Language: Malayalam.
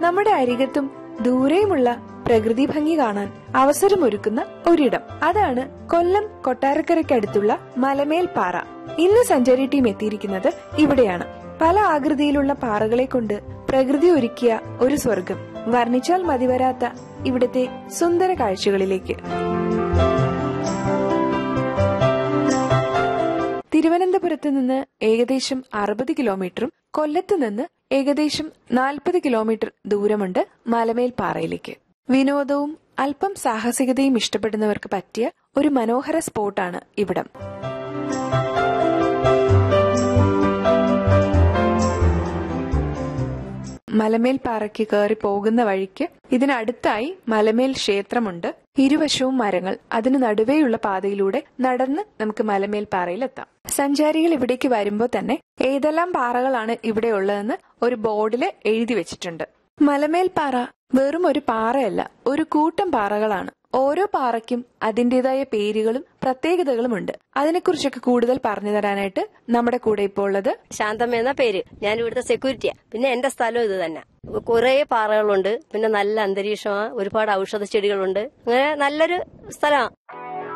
നമ്മുടെ അരികത്തും ദൂരെയുമുള്ള പ്രകൃതി ഭംഗി കാണാൻ അവസരമൊരുക്കുന്ന ഒരിടം അതാണ് കൊല്ലം കൊട്ടാരക്കരയ്ക്കടുത്തുള്ള മലമേൽ പാറ ഇന്ന് സഞ്ചാരി ടീം എത്തിയിരിക്കുന്നത് ഇവിടെയാണ് പല ആകൃതിയിലുള്ള പാറകളെ കൊണ്ട് പ്രകൃതി ഒരുക്കിയ ഒരു സ്വർഗം വർണ്ണിച്ചാൽ മതിവരാത്ത ഇവിടുത്തെ സുന്ദര കാഴ്ചകളിലേക്ക് തിരുവനന്തപുരത്ത് നിന്ന് ഏകദേശം അറുപത് കിലോമീറ്ററും കൊല്ലത്ത് നിന്ന് ഏകദേശം നാൽപ്പത് കിലോമീറ്റർ ദൂരമുണ്ട് മലമേൽ പാറയിലേക്ക് വിനോദവും അല്പം സാഹസികതയും ഇഷ്ടപ്പെടുന്നവർക്ക് പറ്റിയ ഒരു മനോഹര സ്പോട്ടാണ് ഇവിടം മലമേൽ പാറയ്ക്ക് കയറി പോകുന്ന വഴിക്ക് ഇതിനടുത്തായി മലമേൽ ക്ഷേത്രമുണ്ട് ഇരുവശവും മരങ്ങൾ അതിനു നടുവേയുള്ള പാതയിലൂടെ നടന്ന് നമുക്ക് മലമേൽ പാറയിലെത്താം സഞ്ചാരികൾ ഇവിടേക്ക് വരുമ്പോൾ തന്നെ ഏതെല്ലാം പാറകളാണ് ഇവിടെ ഉള്ളതെന്ന് ഒരു ബോർഡിൽ എഴുതി വെച്ചിട്ടുണ്ട് മലമേൽ പാറ വെറും ഒരു പാറയല്ല ഒരു കൂട്ടം പാറകളാണ് ഓരോ പാറയ്ക്കും അതിന്റേതായ പേരുകളും പ്രത്യേകതകളും ഉണ്ട് അതിനെക്കുറിച്ചൊക്കെ കൂടുതൽ പറഞ്ഞു തരാനായിട്ട് നമ്മുടെ കൂടെ ഇപ്പോൾ ഉള്ളത് ശാന്തമ്മ എന്ന പേര് ഞാൻ ഇവിടുത്തെ സെക്യൂരിറ്റിയാ പിന്നെ എന്റെ സ്ഥലം ഇത് തന്നെ കുറെ പാറകളുണ്ട് പിന്നെ നല്ല അന്തരീക്ഷമാണ് ഒരുപാട് ഔഷധ ചെടികളുണ്ട് അങ്ങനെ നല്ലൊരു സ്ഥലമാണ്